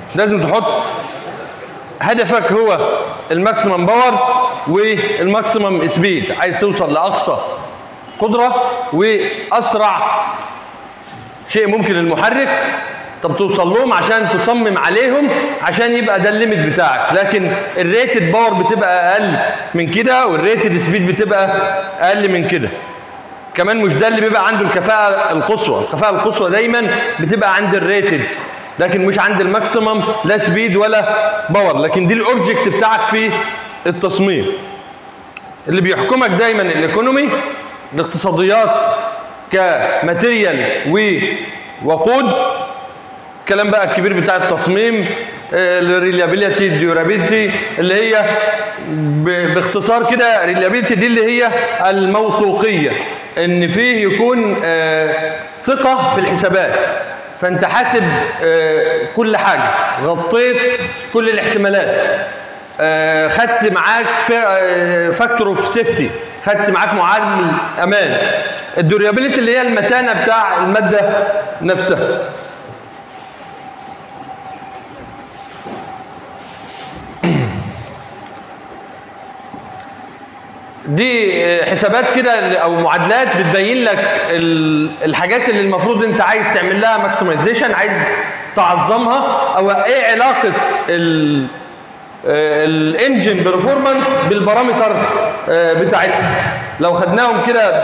لازم تحط هدفك هو الماكسيمم باور والماكسيمم سبيد عايز توصل لاقصى قدره واسرع شيء ممكن المحرك طب توصل لهم عشان تصمم عليهم عشان يبقى ده الليميت بتاعك لكن الريتد باور بتبقى اقل من كده والريتد سبيد بتبقى اقل من كده كمان مش ده اللي بيبقى عنده الكفاءه القصوى الكفاءه القصوى دايما بتبقى عند الريتد لكن مش عند الماكسيمم لا سبيد ولا باور لكن دي الاوبجكت بتاعك في التصميم اللي بيحكمك دايما الايكونومي الاقتصاديات كماتيريال ووقود الكلام بقى الكبير بتاع التصميم الريليابيليتي الديورابيلتي اللي هي ب- باختصار كده الريليابيليتي دي اللي هي الموثوقيه ان فيه يكون آه، ثقه في الحسابات فانت حاسب آه، كل حاجه غطيت كل الاحتمالات آه، خدت معاك فاكتور اوف سيفتي خدت معاك معامل امان الدوريابيليتي اللي هي المتانه بتاع الماده نفسها دي آه، حسابات كده او معادلات بتبين لك ال- الحاجات اللي المفروض انت عايز تعمل لها ماكسمايزيشن عايز تعظمها او ايه علاقه ال الانجن برفورمانس بالبارامتر آه، بتاعتها لو خدناهم كده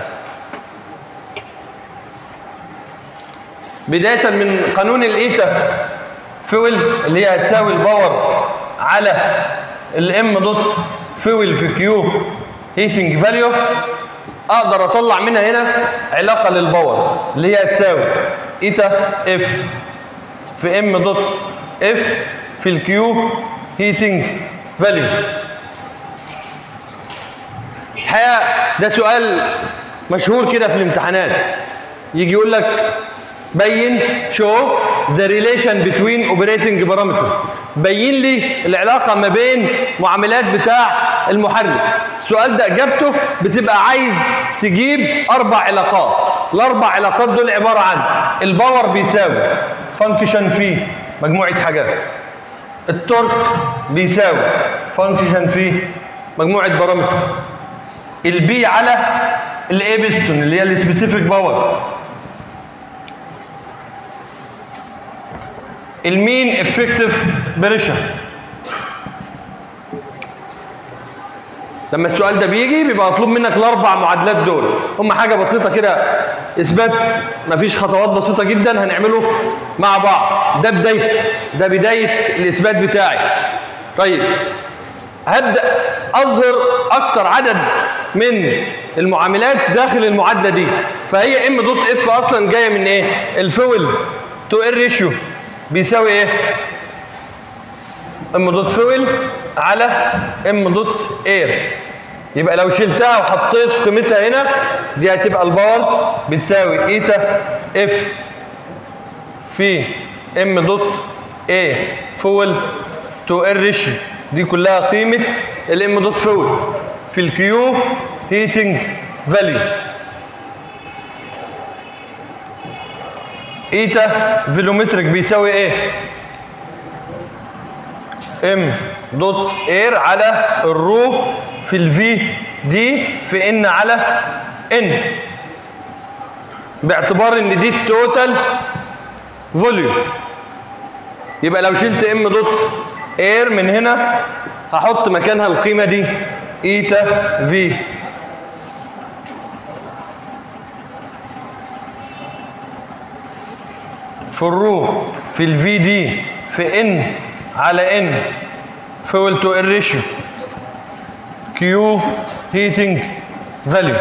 بدايه من قانون الايتا فويل اللي هي هتساوي الباور على الام دوت فويل في كيو هيتنج فاليو اقدر اطلع منها هنا علاقه للباور اللي هي هتساوي ايتا اف في ام دوت اف في الكيو هيتنج فاليو الحقيقه ده سؤال مشهور كده في الامتحانات يجي يقول لك بين شو ذا ريليشن بتوين اوبريتنج بارامترز بين لي العلاقه ما بين معاملات بتاع المحرك السؤال ده اجابته بتبقى عايز تجيب اربع علاقات الاربع علاقات دول عباره عن الباور بيساوي فانكشن في مجموعه حاجات التورك بيساوي فانكشن في مجموعه بارامتر البي على الاي بيستون اللي هي السبيسيفيك باور المين افكتيف بريشر لما السؤال ده بيجي بيبقى مطلوب منك الاربع معادلات دول هم حاجه بسيطه كده اثبات مفيش خطوات بسيطه جدا هنعمله مع بعض ده بدايته ده بدايه الاثبات بتاعي طيب هبدا اظهر اكتر عدد من المعاملات داخل المعادله دي فهي ام دوت اف اصلا جايه من ايه الفويل تو اير ريشيو بيساوي ايه ام دوت فويل على ام دوت اير يبقى لو شلتها وحطيت قيمتها هنا دي هتبقى الباور بتساوي ايتا اف في ام دوت اي فول تو ار ريشيو دي كلها قيمه الام دوت فول في الكيو هيتنج فاليو ايتا فيلومتريك بيساوي ايه ام دوت اير على الرو في الفي دي في ان على ان باعتبار ان دي التوتال فوليوم يبقى لو شلت ام دوت اير من هنا هحط مكانها القيمه دي ايتا في في الرو في الفي دي في ان على ان فول تو ار ريشيو كيو هيتنج فاليو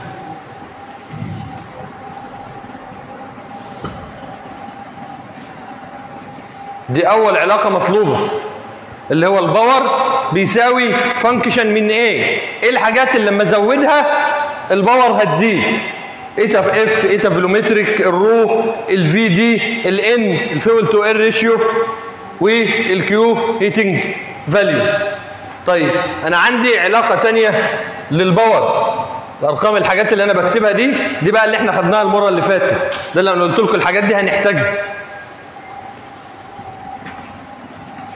دي اول علاقه مطلوبه اللي هو الباور بيساوي فانكشن من ايه ايه الحاجات اللي لما ازودها الباور هتزيد ايتا في اف ايتا فيلومتريك الرو الفي دي الان الفيول تو ار ريشيو والكيو هيتنج فاليو طيب انا عندي علاقه تانية للباور الارقام الحاجات اللي انا بكتبها دي دي بقى اللي احنا خدناها المره اللي فاتت ده اللي انا قلت لكم الحاجات دي هنحتاجها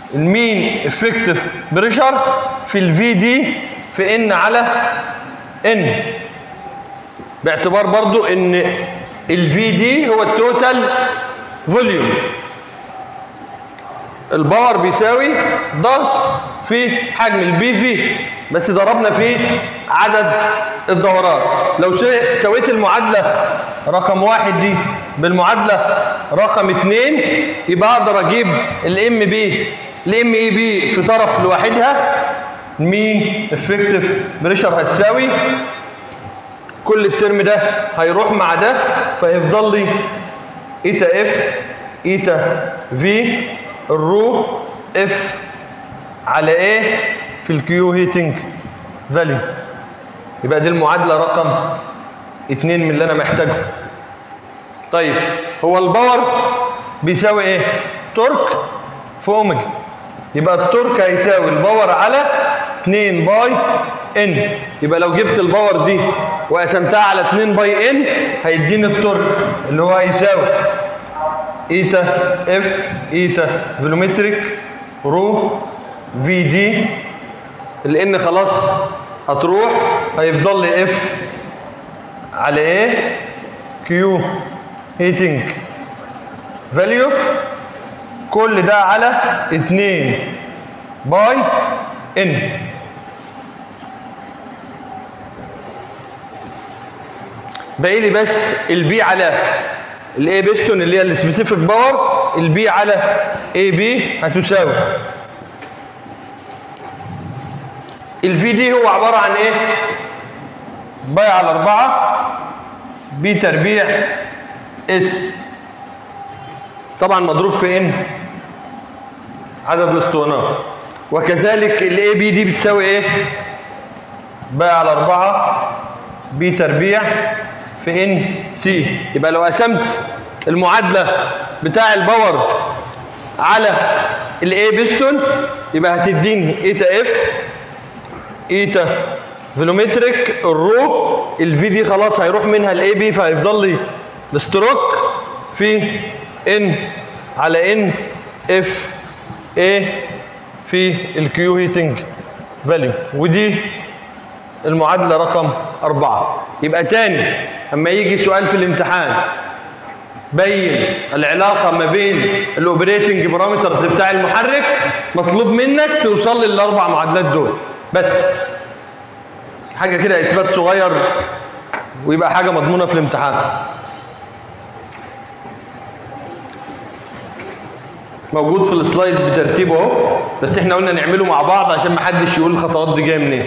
المين افكتيف بريشر في الفي دي في ان على ان باعتبار برضو ان الفي دي هو التوتال فوليوم الباور بيساوي ضغط في حجم البي في بس ضربنا في عدد الدورات لو سي- سويت المعادلة رقم واحد دي بالمعادلة رقم اتنين يبقى اقدر اجيب الام بي الام اي بي في طرف لوحدها مين افكتيف بريشر هتساوي كل الترم ده هيروح مع ده فيفضل لي ايتا اف ايتا في الرو اف على ايه في الكيو هيتنج فاليو يبقى دي المعادله رقم اتنين من اللي انا محتاجه طيب هو الباور بيساوي ايه تورك في اوميجا يبقى التورك هيساوي الباور على 2 باي ان يبقى لو جبت الباور دي وقسمتها على 2 باي ان هيديني التورك اللي هو هيساوي ايتا اف ايتا فولومتريك رو في دي الان خلاص هتروح هيفضل لي اف على ايه كيو هيتنج فاليو كل ده على 2 باي ان باقي لي بس البي على الاي بيستون اللي هي السبيسيفيك باور البي على اي بي هتساوي الفي دي هو عباره عن ايه باي على 4 بي تربيع اس طبعا مضروب في ان عدد الاسطوانات وكذلك الاي بي دي بتساوي ايه باي على 4 بي تربيع في ان سي يبقى لو قسمت المعادله بتاع الباور على الاي بيستون يبقى هتديني ايتا اف ايتا فيلومتريك الرو الفي دي خلاص هيروح منها الاي بي فهيفضل لي الستروك في ان على ان اف اي في الكيو هيتنج فاليو ودي المعادله رقم أربعة يبقى تاني اما يجي سؤال في الامتحان بين العلاقه ما بين الاوبريتنج بارامترز بتاع المحرك مطلوب منك توصل للاربع معادلات دول بس حاجه كده اثبات صغير ويبقى حاجه مضمونه في الامتحان موجود في السلايد بترتيبه اهو بس احنا قلنا نعمله مع بعض عشان ما حدش يقول الخطوات دي جايه منين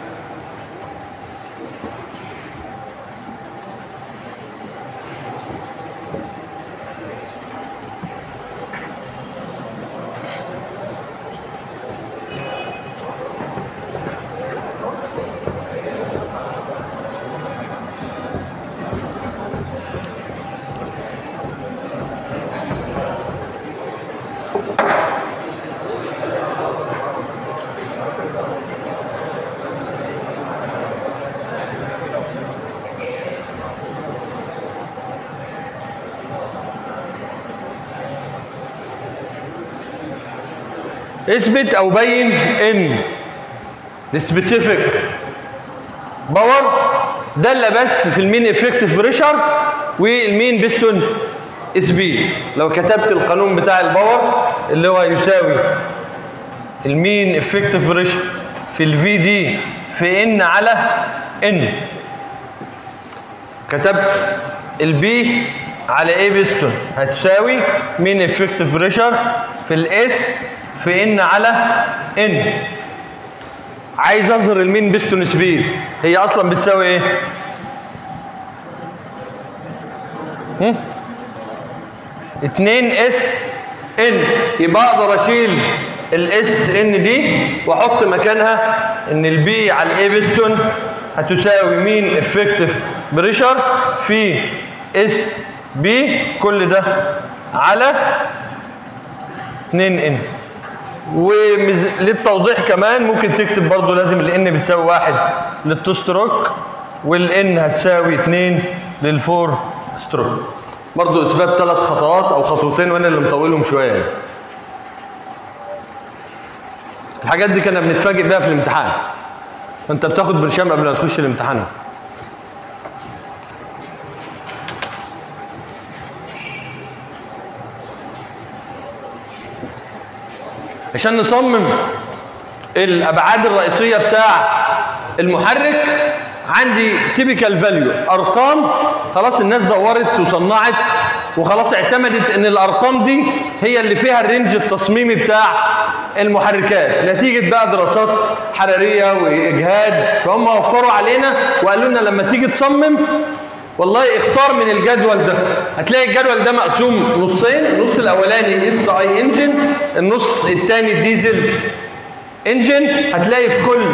اثبت او بين ان السبيسيفيك باور دل بس في المين افكتيف بريشر والمين بيستون سبيد لو كتبت القانون بتاع الباور اللي هو يساوي المين افكتيف بريشر في الفي دي في ان على ان كتبت البي على ايه بيستون هتساوي مين افكتيف بريشر في الاس في ان على ان عايز اظهر المين بيستون سبيد هي اصلا بتساوي ايه هم؟ 2 اس ان يبقى اقدر اشيل الاس ان دي واحط مكانها ان البي على الاي بيستون هتساوي مين افكتيف بريشر في اس بي كل ده على 2 ان وللتوضيح كمان ممكن تكتب برضو لازم الان بتساوي واحد للتو ستروك والان هتساوي 2 للفور ستروك برضو اثبات ثلاث خطوات او خطوتين وانا اللي مطولهم شويه يعني. الحاجات دي كنا بنتفاجئ بيها في الامتحان فانت بتاخد برشام قبل ما تخش الامتحان عشان نصمم الابعاد الرئيسيه بتاع المحرك عندي تيبيكال فاليو ارقام خلاص الناس دورت وصنعت وخلاص اعتمدت ان الارقام دي هي اللي فيها الرينج التصميمي بتاع المحركات نتيجه بقى دراسات حراريه واجهاد فهم وفروا علينا وقالوا لنا لما تيجي تصمم والله اختار من الجدول ده هتلاقي الجدول ده مقسوم نصين النص الاولاني اس اي انجن النص الثاني ديزل انجن هتلاقي في كل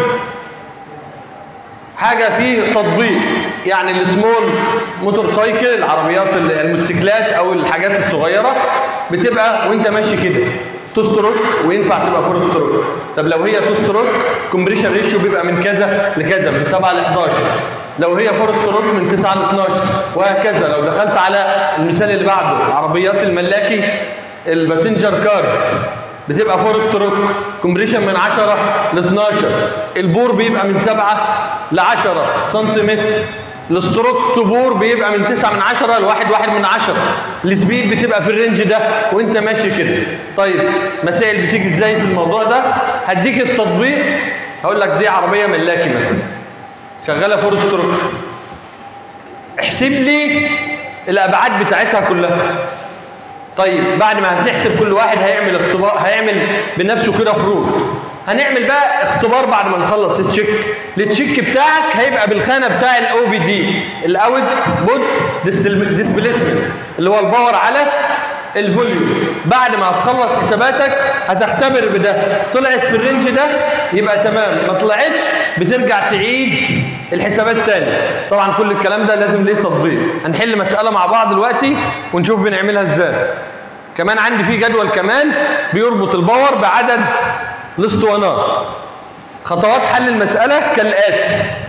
حاجة فيه تطبيق يعني السمول موتور سايكل العربيات الموتوسيكلات او الحاجات الصغيرة بتبقى وانت ماشي كده تو ستروك وينفع تبقى فور ستروك طب لو هي تو ستروك كومبريشن ريشيو بيبقى من كذا لكذا من 7 ل 11 لو هي فور ستروك من 9 ل 12 وهكذا لو دخلت على المثال اللي بعده عربيات الملاكي الباسنجر كارز بتبقى فور ستروك كومبريشن من 10 ل 12 البور بيبقى من 7 ل 10 سنتيمتر الستروك تبور بيبقى من 9 من 10 لواحد واحد من 10 السبيد بتبقى في الرينج ده وانت ماشي كده طيب مسائل بتيجي ازاي في الموضوع ده هديك التطبيق هقول لك دي عربيه ملاكي مثلا شغاله فور ستروك احسب لي الابعاد بتاعتها كلها طيب بعد ما هتحسب كل واحد هيعمل اختبار هيعمل بنفسه كده فروض هنعمل بقى اختبار بعد ما نخلص التشيك التشيك بتاعك هيبقى بالخانه بتاع الاو بي دي الاوت بوت ديسبيسمنت اللي هو الباور على الفوليوم بعد ما هتخلص حساباتك هتختبر بده طلعت في الرينج ده يبقى تمام ما طلعتش بترجع تعيد الحسابات تاني طبعا كل الكلام ده لازم ليه تطبيق هنحل مسألة مع بعض دلوقتي ونشوف بنعملها ازاي كمان عندي في جدول كمان بيربط الباور بعدد الاسطوانات خطوات حل المسألة كالآتي